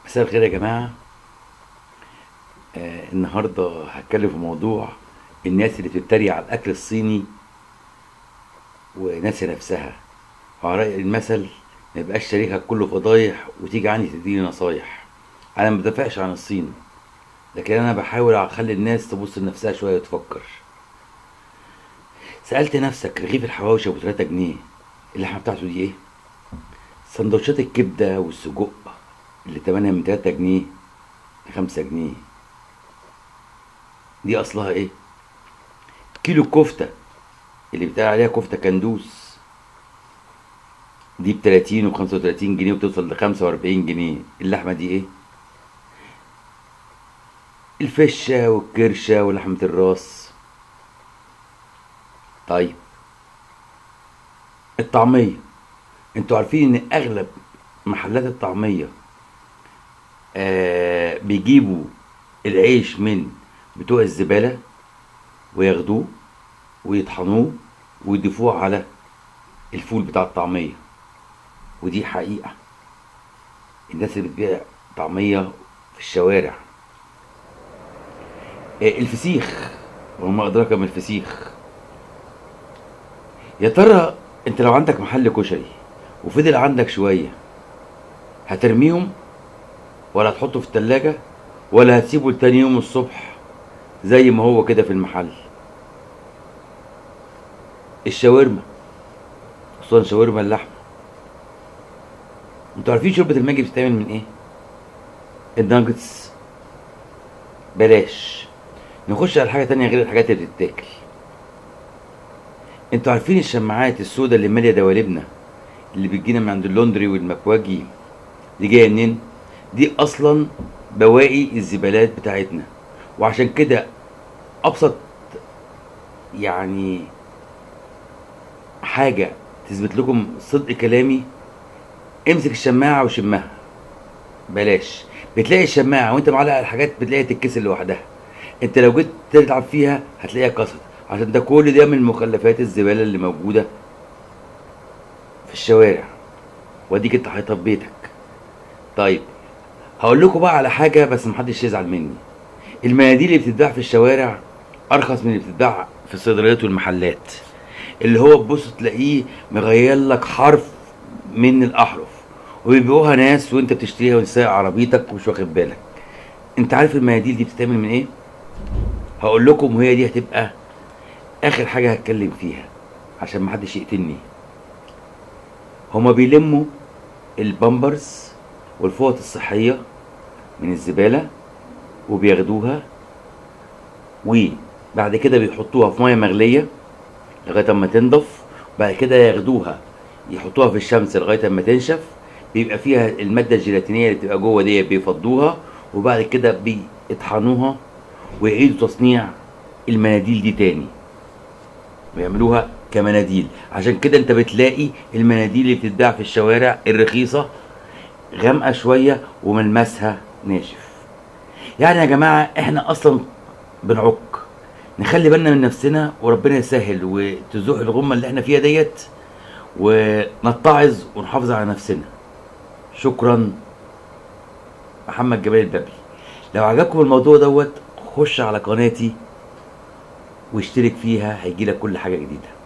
مساء الخير يا جماعة آه النهاردة هتكلم في موضوع الناس اللي بتتريق على الأكل الصيني وناسي نفسها وعلى رأي المثل ما يبقاش شريكك كله فضايح وتيجي عندي تديني نصايح أنا ما بدافعش عن الصين لكن أنا بحاول أخلي الناس تبص لنفسها شوية وتفكر سألت نفسك رغيف الحواوشي أبو 3 جنيه اللحمة بتاعته دي إيه؟ سندوتشات الكبدة والسجق اللي تمنها من 3 جنيه ل 5 جنيه دي اصلها ايه كيلو الكفته اللي بيتقال عليها كفته كندوس دي ب 30 و 35 جنيه وتوصل ل 45 جنيه اللحمه دي ايه الفشه والكرشه ولحمه الراس طيب الطعميه انتوا عارفين ان اغلب محلات الطعميه آه بيجيبوا العيش من بتوع الزبالة وياخدوه ويطحنوه ويضيفوه على الفول بتاع الطعمية ودي حقيقة الناس اللي بتبيع طعمية في الشوارع آه الفسيخ وما أدراك ما الفسيخ يا ترى انت لو عندك محل كشري وفضل عندك شوية هترميهم ولا هتحطه في التلاجة ولا هتسيبه لتاني يوم الصبح زي ما هو كده في المحل الشاورما خصوصا شاورما اللحمة انتوا عارفين شوربة الماجي بتتعمل من ايه؟ الناجتس بلاش نخش على حاجة تانية غير الحاجات اللي بتتاكل انتوا عارفين الشماعات السوداء اللي مالية دواليبنا اللي بتجينا من عند اللوندري والمكواجي دي جاية منين؟ دي اصلا بواقي الزبالات بتاعتنا وعشان كده ابسط يعني حاجه تثبت لكم صدق كلامي امسك الشماعه وشمها بلاش بتلاقي الشماعه وانت معلق على الحاجات بتلاقيها تتكسر لوحدها انت لو جيت تلعب فيها هتلاقيها كسرت عشان ده كل ده من مخلفات الزباله اللي موجوده في الشوارع واديك انت حاططها في بيتك طيب هقول لكم بقى على حاجه بس محدش يزعل مني المناديل اللي بتتباع في الشوارع ارخص من اللي بتتباع في الصيدليات والمحلات اللي هو تبص تلاقيه مغير لك حرف من الاحرف وبيبيعوها ناس وانت بتشتريها وانت سايق عربيتك ومش واخد بالك انت عارف المناديل دي بتتعمل من ايه هقول لكم وهي دي هتبقى اخر حاجه هتكلم فيها عشان محدش يقتلني هما بيلموا البامبرز والفوط الصحيه من الزباله وبياخدوها وبعد كده بيحطوها في ميه مغليه لغايه اما تنضف بعد كده ياخدوها يحطوها في الشمس لغايه اما تنشف بيبقى فيها الماده الجيلاتينيه اللي بتبقى جوه دي بيفضوها وبعد كده بيطحنوها ويعيدوا تصنيع المناديل دي تاني ويعملوها كمناديل عشان كده انت بتلاقي المناديل اللي بتتباع في الشوارع الرخيصه غامقه شويه وملمسها ناشف يعني يا جماعه احنا اصلا بنعك نخلي بالنا من نفسنا وربنا يسهل وتزوح الغمه اللي احنا فيها ديت ونتعظ ونحافظ على نفسنا شكرا محمد جمال البابلي لو عجبكم الموضوع دوت خش على قناتي واشترك فيها هيجيلك كل حاجه جديده